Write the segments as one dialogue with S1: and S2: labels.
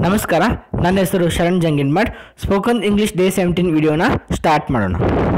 S1: ನಮಸ್ಕಾರ ನನ್ನ ಹೆಸರು Sharan Janginmath spoken English day seventeen ವಿಡಿಯೋನ ಸ್ಟಾರ್ಟ್ ಮಾಡೋಣ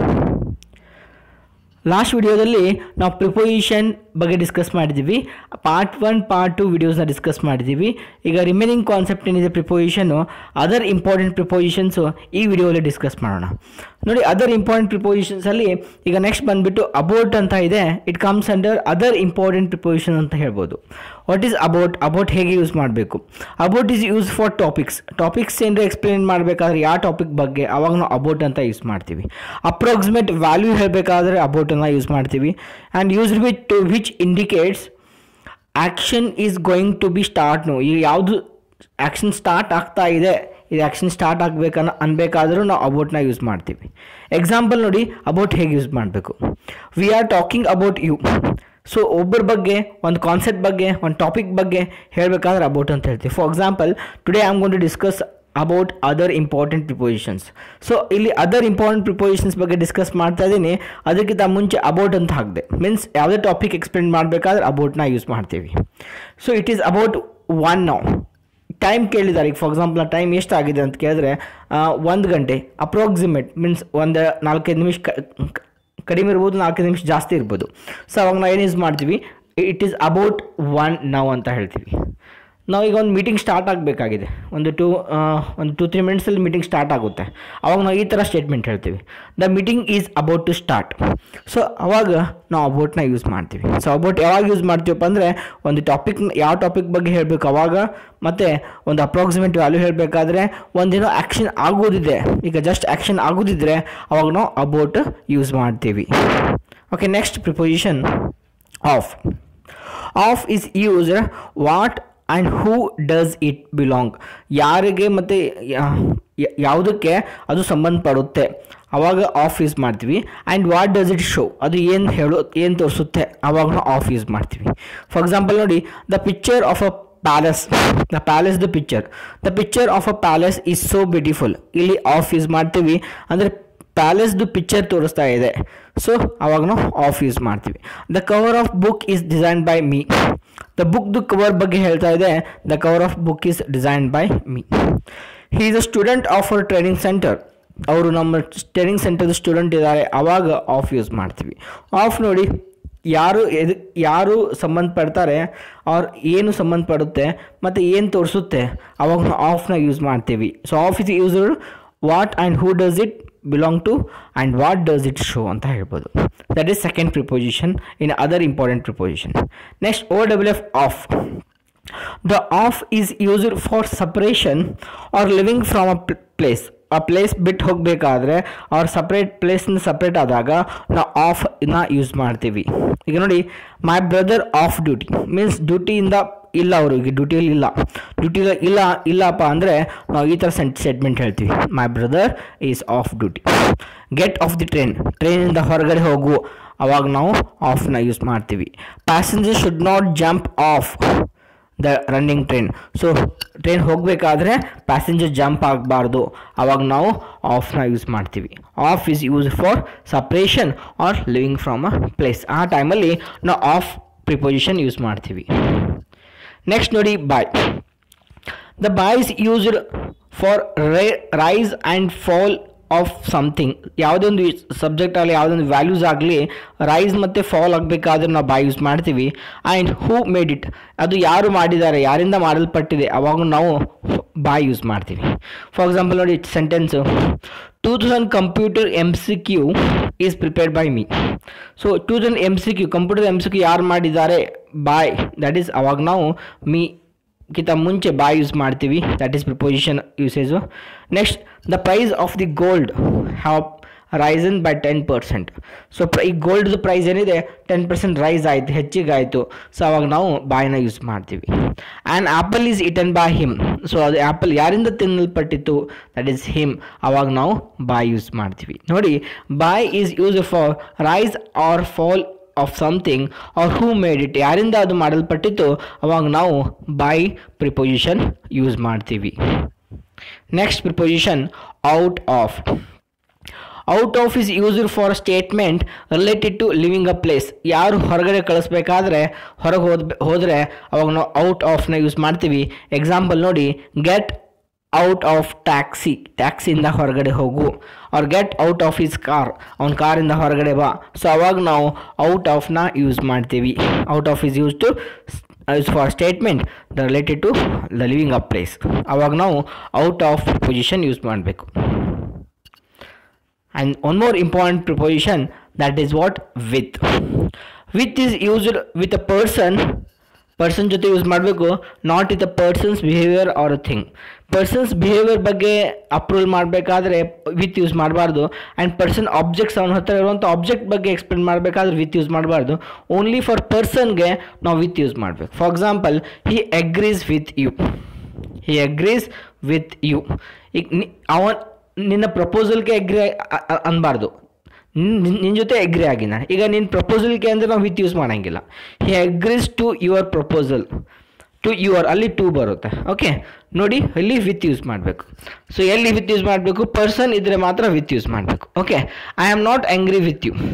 S1: ಲಾಸ್ಟ್ ವಿಡಿಯೋದಲ್ಲಿ ನಾವು ಪ್ರಿಪೊಸಿಷನ್ ಬಗ್ಗೆ ಡಿಸ್ಕಸ್ ಮಾಡಿದ್ದೀವಿ ಪಾರ್ಟ್ ಒನ್ ಪಾರ್ಟ್ ಟು ವಿಡಿಯೋಸ್ನ ಡಿಸ್ಕಸ್ ಮಾಡಿದ್ದೀವಿ ಈಗ ರಿಮೈನಿಂಗ್ ಕಾನ್ಸೆಪ್ಟ್ ಏನಿದೆ ಪ್ರಿಪೊಸಿಷನ್ನು ಅದರ್ ಇಂಪಾರ್ಟೆಂಟ್ ಪ್ರಿಪೊಸಿಷನ್ಸು ಈ ವಿಡಿಯೋದಲ್ಲಿ ಡಿಸ್ಕಸ್ ಮಾಡೋಣ ನೋಡಿ ಅದರ್ ಇಂಪಾರ್ಟೆಂಟ್ ಪ್ರಿಪೊಸಿಷನ್ಸಲ್ಲಿ ಈಗ ನೆಕ್ಸ್ಟ್ ಬಂದುಬಿಟ್ಟು ಅಬೌಟ್ ಅಂತ ಇದೆ it comes under other important preposition ಅಂತ ಹೇಳ್ಬೋದು ವಾಟ್ ಈಸ್ ಅಬೌಟ್ ಅಬೌಟ್ ಹೇಗೆ ಯೂಸ್ ಮಾಡಬೇಕು about is use for topics topics ಏನಾರ ಎಕ್ಸ್ಪ್ಲೇನ್ ಮಾಡಬೇಕಾದ್ರೆ ಯಾವ ಟಾಪಿಕ್ ಬಗ್ಗೆ ಅವಾಗ ನಾವು ಅಬೌಟ್ ಅಂತ ಯೂಸ್ ಮಾಡ್ತೀವಿ ಅಪ್ರಾಕ್ಸಿಮೇಟ್ ವ್ಯಾಲ್ಯೂ ಹೇಳಬೇಕಾದ್ರೆ ಅಬೌಟನ್ನು ಯೂಸ್ ಮಾಡ್ತೀವಿ and use with to which indicates action is going to be ಸ್ಟಾರ್ಟ್ನು ಈಗ ಯಾವುದು ಆ್ಯಕ್ಷನ್ ಸ್ಟಾರ್ಟ್ ಆಗ್ತಾ ಇದೆ ಇದು ಆ್ಯಕ್ಷನ್ ಸ್ಟಾರ್ಟ್ ಆಗಬೇಕನ್ನ ಅನ್ಬೇಕಾದ್ರೂ ನಾವು ಅಬೌಟ್ನ ಯೂಸ್ ಮಾಡ್ತೀವಿ ಎಕ್ಸಾಂಪಲ್ ನೋಡಿ ಅಬೌಟ್ ಹೇಗೆ ಯೂಸ್ ಮಾಡಬೇಕು we are talking about you so ಒಬ್ಬರ ಬಗ್ಗೆ ಒಂದು ಕಾನ್ಸೆಪ್ಟ್ ಬಗ್ಗೆ ಒಂದು ಟಾಪಿಕ್ ಬಗ್ಗೆ ಹೇಳಬೇಕಾದ್ರೆ ಅಬೌಟ್ ಅಂತ ಹೇಳ್ತೀವಿ for example today I am going to discuss about other important prepositions so ಇಲ್ಲಿ ಅದರ್ ಇಂಪಾರ್ಟೆಂಟ್ ಪ್ರಿಪೊಸಿಷನ್ಸ್ ಬಗ್ಗೆ ಡಿಸ್ಕಸ್ ಮಾಡ್ತಾ ಇದ್ದೀನಿ ಅದಕ್ಕಿಂತ ಮುಂಚೆ ಅಬೌಟ್ ಅಂತ ಹಾಕಿದೆ ಮೀನ್ಸ್ ಯಾವುದೇ ಟಾಪಿಕ್ ಎಕ್ಸ್ಪ್ಲೇನ್ ಮಾಡಬೇಕಾದ್ರೆ ಅಬೌಟ್ನ ಯೂಸ್ ಮಾಡ್ತೀವಿ so it is about one ನಾವು ಟೈಮ್ ಕೇಳಿದ್ದಾರೆ ಈಗ ಫಾರ್ ಎಕ್ಸಾಂಪಲ್ ಟೈಮ್ ಎಷ್ಟಾಗಿದೆ ಅಂತ ಕೇಳಿದ್ರೆ ಒಂದು ಗಂಟೆ ಅಪ್ರಾಕ್ಸಿಮೇಟ್ ಮೀನ್ಸ್ ಒಂದು ನಾಲ್ಕೈದು ನಿಮಿಷ ಕ- ಕ- ಕಡಿಮೆ ಇರ್ಬೋದು ನಾಲ್ಕೈದು ನಿಮಿಷ ಜಾಸ್ತಿ ಇರ್ಬೋದು ಸೊ ಅವಾಗ ನಾವು ಏನು ಯೂಸ್ ಮಾಡ್ತೀವಿ ಇಟ್ ಈಸ್ ಅಬೌಟ್ ಒನ್ ನಾವು ಅಂತ ಹೇಳ್ತೀವಿ ನಾವು ಈಗ ಒಂದು ಮೀಟಿಂಗ್ ಸ್ಟಾರ್ಟ್ ಆಗಬೇಕಾಗಿದೆ ಒಂದು ಟೂ ಒಂದು ಟೂ ತ್ರೀ ಮಿನಿಟ್ಸಲ್ಲಿ ಮೀಟಿಂಗ್ ಸ್ಟಾರ್ಟ್ ಆಗುತ್ತೆ ಅವಾಗ ನಾವು ಈ ಥರ ಸ್ಟೇಟ್ಮೆಂಟ್ ಹೇಳ್ತೀವಿ the meeting is about to start so ಅವಾಗ ನಾವು ಅಬೌಟ್ನ ಯೂಸ್ ಮಾಡ್ತೀವಿ ಸೊ ಅಬೌಟ್ ಯಾವಾಗ ಯೂಸ್ ಮಾಡ್ತೀವಪ್ಪ ಅಂದರೆ ಒಂದು ಟಾಪಿಕ್ ಯಾವ ಟಾಪಿಕ್ ಬಗ್ಗೆ ಹೇಳಬೇಕು ಅವಾಗ ಮತ್ತು ಒಂದು ಅಪ್ರಾಕ್ಸಿಮೇಟ್ ವ್ಯಾಲ್ಯೂ ಹೇಳಬೇಕಾದ್ರೆ ಒಂದೇನೋ ಆ್ಯಕ್ಷನ್ ಆಗೋದಿದೆ ಈಗ ಜಸ್ಟ್ ಆ್ಯಕ್ಷನ್ ಆಗೋದಿದ್ರೆ ಅವಾಗ ನಾವು ಅಬೌಟ್ ಯೂಸ್ ಮಾಡ್ತೀವಿ okay next preposition of of is use what and who does it belong ಯಾರಿಗೆ ಮತ್ತು ಯಾವುದಕ್ಕೆ ಅದು ಸಂಬಂಧಪಡುತ್ತೆ ಅವಾಗ ಆಫ್ ಯೂಸ್ ಮಾಡ್ತೀವಿ and what does it show ಅದು ಏನು ಹೇಳೋ ಏನು ತೋರಿಸುತ್ತೆ ಅವಾಗ ನಾವು ಆಫ್ ಯೂಸ್ ಮಾಡ್ತೀವಿ ಫಾರ್ ಎಕ್ಸಾಂಪಲ್ ನೋಡಿ the picture of a palace the palace the picture the picture of a palace is so beautiful ಇಲ್ಲಿ ಆಫ್ ಯೂಸ್ ಮಾಡ್ತೀವಿ ಅಂದರೆ ಪ್ಯಾಲೇಸ್ದು ಪಿಕ್ಚರ್ ತೋರಿಸ್ತಾ ಇದೆ ಸೊ ಅವಾಗ ನಾವು ಆಫ್ ಯೂಸ್ ಮಾಡ್ತೀವಿ the cover of book is design by me the ಬುಕ್ದು cover ಬಗ್ಗೆ ಹೇಳ್ತಾ ಇದೆ the cover of book is design by me he is a student of our training centre ಅವರು ನಮ್ಮ ಟ್ರೈನಿಂಗ್ ಸೆಂಟರ್ದು ಸ್ಟೂಡೆಂಟ್ ಇದ್ದಾರೆ ಅವಾಗ ಆಫ್ ಯೂಸ್ ಮಾಡ್ತೀವಿ ಆಫ್ ನೋಡಿ ಯಾರು ಎದು ಯಾರು ಸಂಬಂಧಪಡ್ತಾರೆ ಅವ್ರು ಏನು ಸಂಬಂಧಪಡುತ್ತೆ ಮತ್ತು ಏನು ತೋರಿಸುತ್ತೆ ಅವಾಗ ನಾವು ಆಫ್ನ ಯೂಸ್ ಮಾಡ್ತೀವಿ so of is used what and who does it belong to and what does it show ಅಂತ ಹೇಳ್ಬೋದು that is second preposition in other important preposition next O W F off the off is used for separation or living from a place ಆ place ಬಿಟ್ಟು ಹೋಗಬೇಕಾದ್ರೆ ಅವ್ರ separate ಪ್ಲೇಸ್ನ separate ಆದಾಗ ನಾವು ಆಫ್ನ use ಮಾಡ್ತೀವಿ ಈಗ ನೋಡಿ my brother off duty means ಡ್ಯೂಟಿಯಿಂದ ಇಲ್ಲ ಅವ್ರಿಗೆ ಡ್ಯೂಟಿಯಲ್ಲಿ ಇಲ್ಲ ಡ್ಯೂಟಿ ಇಲ್ಲ ಇಲ್ಲಪ್ಪ ಅಂದರೆ ನಾವು ಈ ಥರ ಸೆಂಟ್ ಸ್ಟೇಟ್ಮೆಂಟ್ ಹೇಳ್ತೀವಿ my brother is off duty get off the train ಟ್ರೈನಿಂದ ಹೊರಗಡೆ ಹೋಗು ಅವಾಗ ನಾವು ಆಫ್ನ ಯೂಸ್ ಮಾಡ್ತೀವಿ passenger should not jump off the running train so train ಹೋಗಬೇಕಾದ್ರೆ ಪ್ಯಾಸೆಂಜರ್ ಜಂಪ್ ಆಗಬಾರ್ದು ಅವಾಗ ನಾವು ಆಫ್ನ ಯೂಸ್ ಮಾಡ್ತೀವಿ off is use for separation or living from a place ಆ ಟೈಮಲ್ಲಿ ನಾವು ಆಫ್ ಪ್ರಿಪೊಸಿಷನ್ ಯೂಸ್ ಮಾಡ್ತೀವಿ ನೆಕ್ಸ್ಟ್ ನೋಡಿ by the by is used for ರೈ rise and fall of something ಯಾವುದೇ ಒಂದು ಸಬ್ಜೆಕ್ಟ್ ಆಗಲಿ ಯಾವುದೊಂದು ವ್ಯಾಲ್ಯೂಸ್ ಆಗಲಿ ರೈಸ್ ಮತ್ತು ಫಾಲ್ ಆಗಬೇಕಾದ್ರೆ ನಾವು ಬಾಯ್ ಯೂಸ್ ಮಾಡ್ತೀವಿ ಆ್ಯಂಡ್ ಹೂ ಮೇಡ್ ಇಟ್ ಅದು ಯಾರು ಮಾಡಿದ್ದಾರೆ ಯಾರಿಂದ ಮಾಡಲ್ಪಟ್ಟಿದೆ ಅವಾಗ ನಾವು ಬಾಯ್ ಯೂಸ್ ಮಾಡ್ತೀವಿ ಫಾರ್ ಎಕ್ಸಾಂಪಲ್ ನೋಡಿ sentence two thousand computer M C Q is prepared by me so two thousand M C Q computer M C Q ಯಾರು ಮಾಡಿದ್ದಾರೆ ಬಾಯ್ ದಟ್ ಈಸ್ ಅವಾಗ ನಾವು ಮೀ ಕಿಂತ ಮುಂಚೆ ಬಾಯ್ ಯೂಸ್ ಮಾಡ್ತೀವಿ that is preposition usage next the price of the gold have risen by ten percent so ಈ ಗೋಲ್ಡ್ದು price ಏನಿದೆ ಟೆನ್ ಪರ್ಸೆಂಟ್ ರೈಸ್ ಆಯಿತು ಹೆಚ್ಚಿಗೆ ಆಯಿತು ಸೊ ಅವಾಗ ನಾವು ಬಾಯ್ನ ಯೂಸ್ ಮಾಡ್ತೀವಿ and apple is eaten by him so ಅದು ಆ್ಯಪಲ್ ಯಾರಿಂದ ತಿನ್ನಲ್ಪಟ್ಟಿತ್ತು ದಟ್ ಈಸ್ ಹಿಮ್ ಅವಾಗ ನಾವು ಬಾಯ್ ಯೂಸ್ ಮಾಡ್ತೀವಿ ನೋಡಿ by is use for rise or fall of something or who made it ಯಾರಿಂದ ಅದು ಮಾಡಲ್ಪಟ್ಟಿತ್ತು ಅವಾಗ ನಾವು ಬೈ ಪ್ರಿಪೊಸಿಷನ್ ಯೂಸ್ ಮಾಡ್ತೀವಿ next preposition out of out of is used for statement related to living a place ಯಾರು ಹೊರಗಡೆ ಕಳಿಸ್ಬೇಕಾದ್ರೆ ಹೊರಗೆ ಹೋದ್ ಹೋದರೆ ಅವಾಗ ನಾವು ಔಟ್ ಆಫ್ನ ಯೂಸ್ ಮಾಡ್ತೀವಿ ಎಕ್ಸಾಂಪಲ್ ನೋಡಿ ಗೆಟ್ ಔಟ್ ಆಫ್ ಟ್ಯಾಕ್ಸಿ ಟ್ಯಾಕ್ಸಿಯಿಂದ ಹೊರಗಡೆ ಹೋಗು or get out of his car ಅವ್ನ ಕಾರಿಂದ ಹೊರಗಡೆ ಬಾ ಸೊ ಅವಾಗ ನಾವು ಔಟ್ ಆಫ್ನ ಯೂಸ್ ಮಾಡ್ತೀವಿ out of is use to use for statement the related to the living up place ಅವಾಗ ನಾವು ಔಟ್ ಆಫ್ ಪೊಸಿಷನ್ ಯೂಸ್ ಮಾಡಬೇಕು and one more important preposition that is what with with is used with a person person ಜೊತೆ use ಮಾಡಬೇಕು not with a persons behaviour or a thing persons behaviour ಬಗ್ಗೆ approval ಮಾಡಬೇಕಾದ್ರೆ with use ಮಾಡಬಾರ್ದು and person objects ಅವನ ಹತ್ರ ಇರುವಂಥ object ಬಗ್ಗೆ explain ಮಾಡಬೇಕಾದ್ರೆ ವಿತ್ ಯೂಸ್ ಮಾಡಬಾರ್ದು ಓನ್ಲಿ ಫಾರ್ ಪರ್ಸನ್ಗೆ ನಾವು ವಿತ್ ಯೂಸ್ ಮಾಡಬೇಕು for example he agrees with you he agrees with you ಈಗ ನಿ ಅವನ್ ನಿನ್ನ ಪ್ರಪೋಸಲ್ಗೆ ಅಗ್ರಿ ಅನ್ಬಾರ್ದು ನಿನ್ನ ಜೊತೆ ಅಗ್ರಿ ಆಗಿ ನಾನು ಈಗ ನಿನ್ನ ಪ್ರಪೋಸಲ್ಗೆ ಅಂದರೆ ನಾವು ವಿತ್ ಯೂಸ್ ಮಾಡೋಂಗಿಲ್ಲ he agrees to your proposal to your ಅಲ್ಲಿ ಟು ಬರುತ್ತೆ ಓಕೆ ನೋಡಿ ಅಲ್ಲಿ ವಿತ್ ಯೂಸ್ ಮಾಡಬೇಕು ಸೊ ಎಲ್ಲಿ ವಿತ್ ಯೂಸ್ ಮಾಡಬೇಕು ಪರ್ಸನ್ ಇದ್ದರೆ ಮಾತ್ರ ವಿತ್ ಯೂಸ್ ಮಾಡಬೇಕು okay I am not angry with you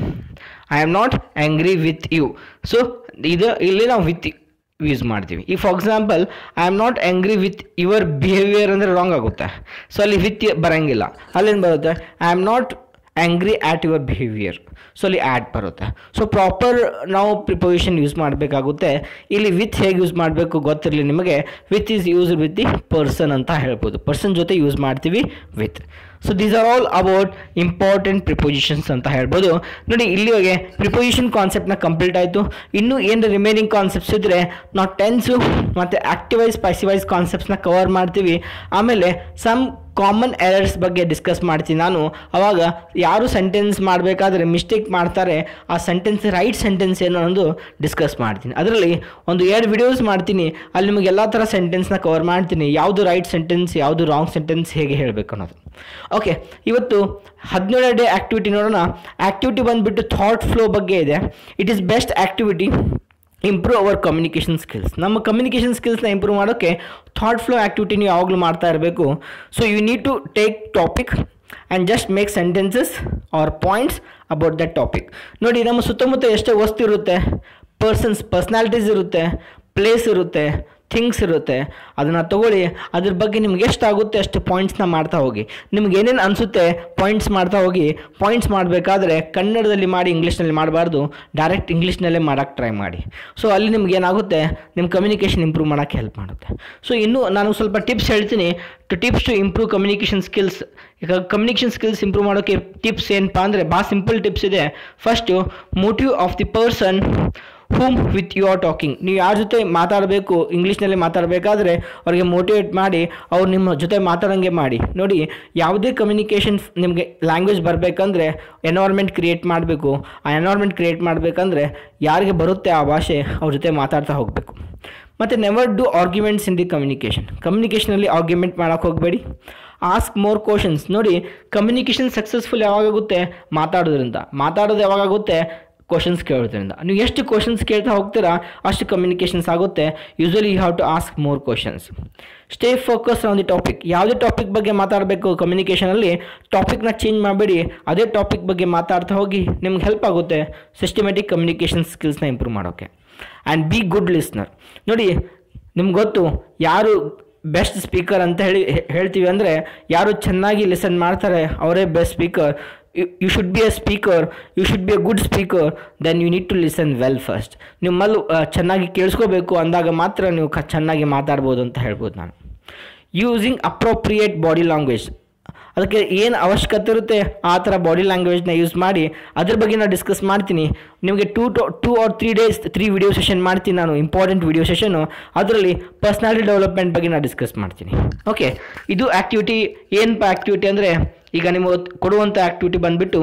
S1: I am not angry with you so ಇದು ಇಲ್ಲಿ ನಾವು ವಿತ್ ಯೂಸ್ ಮಾಡ್ತೀವಿ ಈ for example I am not angry with your behaviour ಅಂದರೆ ರಾಂಗ್ ಆಗುತ್ತೆ ಸೊ ಅಲ್ಲಿ ವಿತ್ ಬರೋಂಗಿಲ್ಲ ಅಲ್ಲೇನು ಬರುತ್ತೆ I am not angry at your behaviour so ಅಲ್ಲಿ ಆ್ಯಡ್ ಬರುತ್ತೆ ಸೊ ಪ್ರಾಪರ್ ನಾವು ಪ್ರಿಪೊಸಿಷನ್ ಯೂಸ್ ಮಾಡಬೇಕಾಗುತ್ತೆ ಇಲ್ಲಿ ವಿತ್ ಹೇಗೆ ಯೂಸ್ ಮಾಡಬೇಕು ಗೊತ್ತಿರಲಿ ನಿಮಗೆ with is use with the person ಅಂತ ಹೇಳ್ಬೋದು ಪರ್ಸನ್ ಜೊತೆ ಯೂಸ್ ಮಾಡ್ತೀವಿ with so these are all about important prepositions ಅಂತ ಹೇಳ್ಬೋದು ನೋಡಿ ಇಲ್ಲಿವರೆಗೆ ಪ್ರಿಪೊಸಿಷನ್ ಕಾನ್ಸೆಪ್ಟ್ನ ಕಂಪ್ಲೀಟ್ ಆಯಿತು ಇನ್ನೂ ಏನು ರಿಮೈನಿಂಗ್ ಕಾನ್ಸೆಪ್ಟ್ಸ್ ಇದ್ದರೆ ನಾವು ಟೆನ್ಸು ಮತ್ತು ಆಕ್ಟಿವೈಸ್ ಪ್ಯಾಸಿವೈಸ್ ಕಾನ್ಸೆಪ್ಟ್ಸ್ನ ಕವರ್ ಮಾಡ್ತೀವಿ ಆಮೇಲೆ ಸಮ್ ಕಾಮನ್ ಎರರ್ಸ್ ಬಗ್ಗೆ ಡಿಸ್ಕಸ್ ಮಾಡ್ತೀನಿ ನಾನು ಅವಾಗ ಯಾರು ಸೆಂಟೆನ್ಸ್ ಮಾಡಬೇಕಾದ್ರೆ ಮಿಸ್ಟೇಕ್ ಮಾಡ್ತಾರೆ ಆ ಸೆಂಟೆನ್ಸ್ ರೈಟ್ ಸೆಂಟೆನ್ಸ್ ಏನು ಅನ್ನೋದು ಡಿಸ್ಕಸ್ ಮಾಡ್ತೀನಿ ಅದರಲ್ಲಿ ಒಂದು ಎರಡು ವಿಡಿಯೋಸ್ ಮಾಡ್ತೀನಿ ಅಲ್ಲಿ ನಿಮಗೆ ಎಲ್ಲ ಥರ ಸೆಂಟೆನ್ಸ್ನ ಕವರ್ ಮಾಡ್ತೀನಿ ಯಾವುದು ರೈಟ್ ಸೆಂಟೆನ್ಸ್ ಯಾವುದು ರಾಂಗ್ ಸೆಂಟೆನ್ಸ್ ಹೇಗೆ ಹೇಳಬೇಕು ಅನ್ನೋದು ಓಕೆ ಇವತ್ತು ಹದಿನೇಳನೇ ಡೇ ಆ್ಯಕ್ಟಿವಿಟಿ ನೋಡೋಣ ಆ್ಯಕ್ಟಿವಿಟಿ ಬಂದುಬಿಟ್ಟು ಥಾಟ್ ಫ್ಲೋ ಬಗ್ಗೆ ಇದೆ it is best activity improve our communication skills ನಮ್ಮ ಕಮ್ಯುನಿಕೇಷನ್ ಸ್ಕಿಲ್ಸ್ನ ಇಂಪ್ರೂವ್ ಮಾಡೋಕ್ಕೆ ಥಾಟ್ ಫ್ಲೋ ಆ್ಯಕ್ಟಿವಿಟಿ ನೀವು ಯಾವಾಗಲೂ ಮಾಡ್ತಾ ಇರಬೇಕು so you need to take topic and just make sentences or points about that topic ನೋಡಿ ನಮ್ಮ ಸುತ್ತಮುತ್ತ ಎಷ್ಟೋ ವಸ್ತು ಇರುತ್ತೆ ಪರ್ಸನ್ಸ್ ಪರ್ಸ್ನಾಲಿಟೀಸ್ ಇರುತ್ತೆ ಪ್ಲೇಸ್ ಇರುತ್ತೆ ಥಿಂಗ್ಸ್ ಇರುತ್ತೆ ಅದನ್ನು ತಗೊಳ್ಳಿ ಅದ್ರ ಬಗ್ಗೆ ನಿಮ್ಗೆ ಎಷ್ಟಾಗುತ್ತೆ ಅಷ್ಟು ಪಾಯಿಂಟ್ಸ್ನ ಮಾಡ್ತಾ ಹೋಗಿ ನಿಮ್ಗೆ ಏನೇನು ಅನಿಸುತ್ತೆ ಪಾಯಿಂಟ್ಸ್ ಮಾಡ್ತಾ ಹೋಗಿ ಪಾಯಿಂಟ್ಸ್ ಮಾಡಬೇಕಾದ್ರೆ ಕನ್ನಡದಲ್ಲಿ ಮಾಡಿ ಇಂಗ್ಲೀಷ್ನಲ್ಲಿ ಮಾಡಬಾರ್ದು ಡೈರೆಕ್ಟ್ ಇಂಗ್ಲೀಷ್ನಲ್ಲೇ ಮಾಡೋಕ್ಕೆ ಟ್ರೈ ಮಾಡಿ ಸೊ ಅಲ್ಲಿ ನಿಮ್ಗೆ ಏನಾಗುತ್ತೆ ನಿಮ್ಮ ಕಮ್ಯುನಿಕೇಷನ್ ಇಂಪ್ರೂವ್ ಮಾಡೋಕ್ಕೆ ಹೆಲ್ಪ್ ಮಾಡುತ್ತೆ ಸೊ ಇನ್ನೂ ನಾನು ಸ್ವಲ್ಪ ಟಿಪ್ಸ್ ಹೇಳ್ತೀನಿ to tips to improve communication skills ಈಗ ಕಮ್ಯುನಿಕೇಷನ್ ಸ್ಕಿಲ್ಸ್ ಇಂಪ್ರೂವ್ ಮಾಡೋಕ್ಕೆ ಟಿಪ್ಸ್ ಏನಪ್ಪ ಅಂದರೆ ಭಾಳ ಸಿಂಪಲ್ ಟಿಪ್ಸ್ ಇದೆ first motive of the person whom with you are talking ನೀವು ಯಾರ ಜೊತೆ ಮಾತಾಡಬೇಕು ಇಂಗ್ಲೀಷ್ನಲ್ಲಿ ಮಾತಾಡಬೇಕಾದ್ರೆ ಅವ್ರಿಗೆ ಮೋಟಿವೇಟ್ ಮಾಡಿ ಅವ್ರು ನಿಮ್ಮ ಜೊತೆ ಮಾತಾಡೋಂಗೆ ಮಾಡಿ ನೋಡಿ ಯಾವುದೇ ಕಮ್ಯುನಿಕೇಷನ್ ನಿಮಗೆ ಲ್ಯಾಂಗ್ವೇಜ್ ಬರಬೇಕಂದ್ರೆ ಎನ್ವೈರ್ಮೆಂಟ್ ಕ್ರಿಯೇಟ್ ಮಾಡಬೇಕು ಆ ಎನ್ವೈರ್ಮೆಂಟ್ ಕ್ರಿಯೇಟ್ ಮಾಡಬೇಕಂದ್ರೆ ಯಾರಿಗೆ ಬರುತ್ತೆ ಆ ಭಾಷೆ ಅವ್ರ ಜೊತೆ ಮಾತಾಡ್ತಾ ಹೋಗಬೇಕು ಮತ್ತು never do arguments in the communication ಕಮ್ಯುನಿಕೇಷನಲ್ಲಿ ಆರ್ಗ್ಯುಮೆಂಟ್ ಮಾಡೋಕ್ಕೆ ಹೋಗಬೇಡಿ ಆಸ್ಕ್ ಮೋರ್ ಕ್ವಶನ್ಸ್ ನೋಡಿ ಕಮ್ಯುನಿಕೇಷನ್ ಸಕ್ಸಸ್ಫುಲ್ ಯಾವಾಗಾಗುತ್ತೆ ಮಾತಾಡೋದ್ರಿಂದ ಮಾತಾಡೋದು ಯಾವಾಗಾಗುತ್ತೆ ಕ್ವಶನ್ಸ್ ಕೇಳೋದ್ರಿಂದ ನೀವು ಎಷ್ಟು ಕ್ವಶನ್ಸ್ ಕೇಳ್ತಾ ಹೋಗ್ತೀರಾ ಅಷ್ಟು ಕಮ್ಯುನಿಕೇಷನ್ಸ್ ಆಗುತ್ತೆ usually you have to ask more questions stay focus on the topic ಯಾವುದೇ ಟಾಪಿಕ್ ಬಗ್ಗೆ ಮಾತಾಡಬೇಕು ಕಮ್ಯುನಿಕೇಷನಲ್ಲಿ ಟಾಪಿಕ್ನ ಚೇಂಜ್ ಮಾಡಬೇಡಿ ಅದೇ ಟಾಪಿಕ್ ಬಗ್ಗೆ ಮಾತಾಡ್ತಾ ಹೋಗಿ ನಿಮ್ಗೆ ಹೆಲ್ಪ್ ಆಗುತ್ತೆ ಸಿಸ್ಟಮೆಟಿಕ್ ಕಮ್ಯುನಿಕೇಷನ್ ಸ್ಕಿಲ್ಸ್ನ ಇಂಪ್ರೂವ್ ಮಾಡೋಕ್ಕೆ ಆ್ಯಂಡ್ ಬಿ ಗುಡ್ ಲಿಸ್ನರ್ ನೋಡಿ ನಿಮ್ಗೆ ಗೊತ್ತು ಯಾರು ಬೆಸ್ಟ್ ಸ್ಪೀಕರ್ ಅಂತ ಹೇಳಿ ಹೇ- ಹೇಳ್ತೀವಿ ಅಂದರೆ ಯಾರು ಚೆನ್ನಾಗಿ ಲಿಸನ್ ಮಾಡ್ತಾರೆ ಅವರೇ best speaker you should be a speaker you should be a good speaker then you need to listen well first ನಿಮ್ಮಲ್ಲೂ ಆ, ಚೆನ್ನಾಗಿ ಕೇಳಿಸ್ಕೋಬೇಕು ಅಂದಾಗ ಮಾತ್ರ ನೀವು ಕ ಚೆನ್ನಾಗಿ ಮಾತಾಡ್ಬೋದು ಅಂತ ಹೇಳ್ಬೋದು ನಾನು ಯೂಸಿಂಗ್ ಅಪ್ರೋಪ್ರಿಯೇಟ್ ಬಾಡಿ ಲ್ಯಾಂಗ್ವೇಜ್ ಅದಕ್ಕೆ ಏನು ಅವಶ್ಯಕತೆ ಇರುತ್ತೆ ಆ ಥರ ಬಾಡಿ ಲ್ಯಾಂಗ್ವೇಜ್ನ ಯೂಸ್ ಮಾಡಿ ಅದ್ರ ಬಗ್ಗೆ ನಾನು ಡಿಸ್ಕಸ್ ಮಾಡ್ತೀನಿ ನಿಮಗೆ two to two or three days three video session ಮಾಡ್ತೀನಿ ನಾನು ಇಂಪಾರ್ಟೆಂಟ್ ವಿಡಿಯೋ ಸೆಷನ್ನು ಅದರಲ್ಲಿ ಪರ್ಸ್ನಾಲಿಟಿ ಡೆವಲಪ್ಮೆಂಟ್ ಬಗ್ಗೆ ನಾನು ಡಿಸ್ಕಸ್ ಮಾಡ್ತೀನಿ ಓಕೆ ಇದು ಆ್ಯಕ್ಟಿವಿಟಿ ಏನಪ್ಪ ಆ್ಯಕ್ಟಿವಿಟಿ ಅಂದರೆ ಈಗ ನಿಮಗೆ ಕೊಡುವಂಥ ಆ್ಯಕ್ಟಿವಿಟಿ ಬಂದುಬಿಟ್ಟು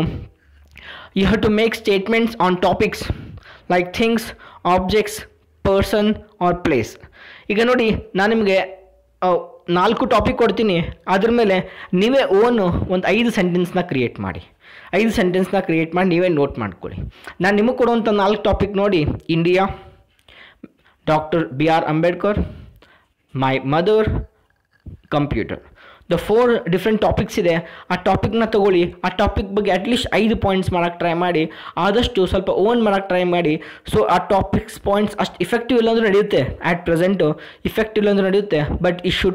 S1: you have to make statements on topics like things objects person or place ಈಗ ನೋಡಿ ನಾನು ನಿಮಗೆ ಆ, ನಾಲ್ಕು ಟಾಪಿಕ್ ಕೊಡ್ತೀನಿ ಅದ್ರ ಮೇಲೆ ನೀವೇ ಓನ್ ಒಂದು ಐದು ಸೆಂಟೆನ್ಸ್ನ ಕ್ರಿಯೇಟ್ ಮಾಡಿ ಐದು ಸೆಂಟೆನ್ಸ್ನ ಕ್ರಿಯೇಟ್ ಮಾಡಿ ನೀವೇ ನೋಟ್ ಮಾಡ್ಕೊಳ್ಳಿ ನಾನು ನಿಮಗೆ ಕೊಡುವಂಥ ನಾಲ್ಕು ಟಾಪಿಕ್ ನೋಡಿ India doctor B R Ambedkar my mother computer the four different topics ಇದೆ ಆ ಟಾಪಿಕ್ನ ತಗೊಳ್ಳಿ ಆ ಟಾಪಿಕ್ ಬಗ್ಗೆ ಅಟ್ಲೀಸ್ಟ್ ಐದು ಪಾಯಿಂಟ್ಸ್ ಮಾಡೋಕ್ಕೆ ಟ್ರೈ ಮಾಡಿ ಆದಷ್ಟು ಸ್ವಲ್ಪ ಓನ್ ಮಾಡೋಕ್ಕೆ ಟ್ರೈ ಮಾಡಿ ಸೊ ಆ ಟಾಪಿಕ್ಸ್ ಪಾಯಿಂಟ್ಸ್ ಅಷ್ಟು ಇಫೆಕ್ಟಿವ್ ಇಲ್ಲ ಅಂದ್ರೆ ನಡೆಯುತ್ತೆ ಆ್ಯಟ್ ಪ್ರೆಸೆಂಟು ಇಫೆಕ್ಟಿವ್ ಇಲ್ಲ ಅಂದ್ರೆ ನಡೆಯುತ್ತೆ ಬಟ್ ಈ should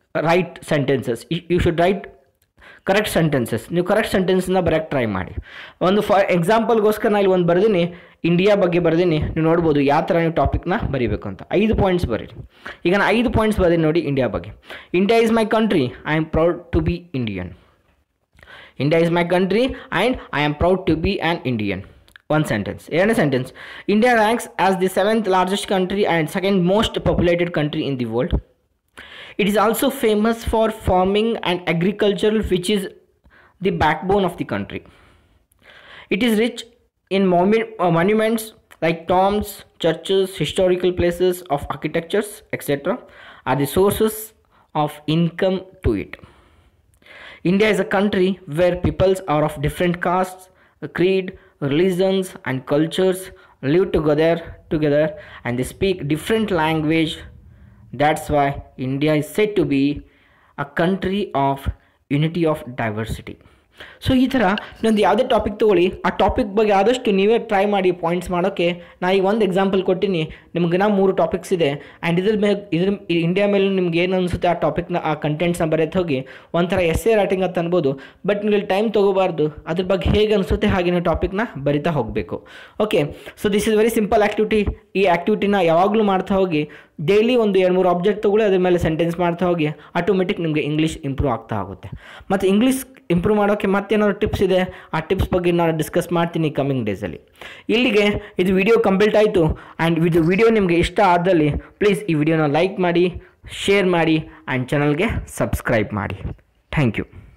S1: write sentences you should write correct sentences ನೀವು ಕರೆಕ್ಟ್ ಸೆಂಟೆನ್ಸ್ನ ಬರೋಕ್ಕೆ ಟ್ರೈ ಮಾಡಿ ಒಂದು ಫಾರ್ ಎಕ್ಸಾಂಪಲ್ಗೋಸ್ಕರ ನಾನು ಇಲ್ಲಿ ಒಂದು ಬರ್ದೀನಿ ಇಂಡಿಯಾ ಬಗ್ಗೆ ಬರ್ದೀನಿ ನೀವು ನೋಡ್ಬೋದು ಯಾವ ಥರ ನೀವು ಟಾಪಿಕ್ನ ಬರೀಬೇಕು ಅಂತ ಐದು ಪಾಯಿಂಟ್ಸ್ ಬರೀರಿ ಈಗ ನಾನು ಐದು ಪಾಯಿಂಟ್ಸ್ ಬರ್ದೀನಿ ನೋಡಿ ಇಂಡಿಯಾ ಬಗ್ಗೆ India is my country I am proud to be Indian India is my country and I am proud to be an Indian one sentence ಎರಡನೇ sentence India ranks as the seventh largest country and second most populated country in the world It is also famous for farming and agriculture, which is the backbone of the country. It is rich in monu- uh, monuments like tombs, churches, historical places of architectures, etc., are the sources of income to it. India is a country where peoples are of different castes, creed, religions, and cultures live together together and they speak different language. That's why India is said to be a country of unity of diversity. So ಈ ಥರ ಇನ್ನೊಂದು ಯಾವುದೇ topic ತೊಗೊಳ್ಳಿ ಆ topic ಬಗ್ಗೆ ಆದಷ್ಟು ನೀವೇ try ಮಾಡಿ ಪಾಯಿಂಟ್ಸ್ ಮಾಡೋಕ್ಕೆ ನಾ ಈಗ ಒಂದು ಎಕ್ಸಾಂಪಲ್ ಕೊಟ್ಟಿನಿ ನಿಮ್ಗೆ ನಾ ಮೂರು ಟಾಪಿಕ್ಸ್ ಇದೆ ಆ್ಯಂಡ್ ಇದ್ರ ಮೇಲೆ ಇದ್ರ ಇಂಡಿಯಾ ಮೇಲೆ ನಿಮ್ಗೆ ಏನು ಅನಿಸುತ್ತೆ ಆ ಟಾಪಿಕ್ನ ಆ ಕಂಟೆಂಟ್ಸ್ನ ಬರೆದು ಹೋಗಿ ಒಂಥರ ಎಸ್ ಎ ರೈಟಿಂಗ್ ಅಂತ ಅನ್ಬೋದು ಬಟ್ ನೀವು ಟೈಮ್ ತೊಗೋಬಾರ್ದು ಅದ್ರ ಬಗ್ಗೆ ಹೇಗೆ ಅನಿಸುತ್ತೆ ಹಾಗೆ ನೀವು ಟಾಪಿಕ್ನ ಬರಿತಾ ಹೋಗಬೇಕು okay so this is very simple activity ಈ ಆ್ಯಕ್ಟಿವಿಟಿನ ಯಾವಾಗಲೂ ಮಾಡ್ತಾ ಹೋಗಿ ಡೈಲಿ ಒಂದು ಎರಡು ಮೂರು ಆಬ್ಜೆಕ್ಟ್ ತೊಗೊಳ್ಳಿ ಅದ್ರ ಮೇಲೆ ಸೆಂಟೆನ್ಸ್ ಮಾಡ್ತಾ ಹೋಗಿ ಆಟೋಮೆಟಿಕ್ ನಿಮಗೆ ಇಂಗ್ಲೀಷ್ ಇಂಪ್ರೂವ್ ಆಗ್ತಾ ಹೋಗುತ್ತೆ ಮತ್ತು ಇಂಗ್ಲೀಷ್ ಇಂಪ್ರೂವ್ ಮಾಡೋಕ್ಕೆ ಮತ್ತೇನಾದ್ರು ಟಿಪ್ಸ್ ಇದೆ ಆ ಟಿಪ್ಸ್ ಬಗ್ಗೆ ನಾನು ಡಿಸ್ಕಸ್ ಮಾಡ್ತೀನಿ ಕಮಿಂಗ್ ಡೇಸಲ್ಲಿ ಇಲ್ಲಿಗೆ ಇದು ವಿಡಿಯೋ ಕಂಪ್ಲೀಟ್ ಆಯಿತು ಆ್ಯಂಡ್ ಇದು ವಿಡಿಯೋ ನಿಮಗೆ ಇಷ್ಟ ಆದಲ್ಲಿ ಪ್ಲೀಸ್ ಈ ವಿಡಿಯೋನ ಲೈಕ್ ಮಾಡಿ ಶೇರ್ ಮಾಡಿ ಆ್ಯಂಡ್ ಚಾನಲ್ಗೆ ಸಬ್ಸ್ಕ್ರೈಬ್ ಮಾಡಿ ಥ್ಯಾಂಕ್ ಯು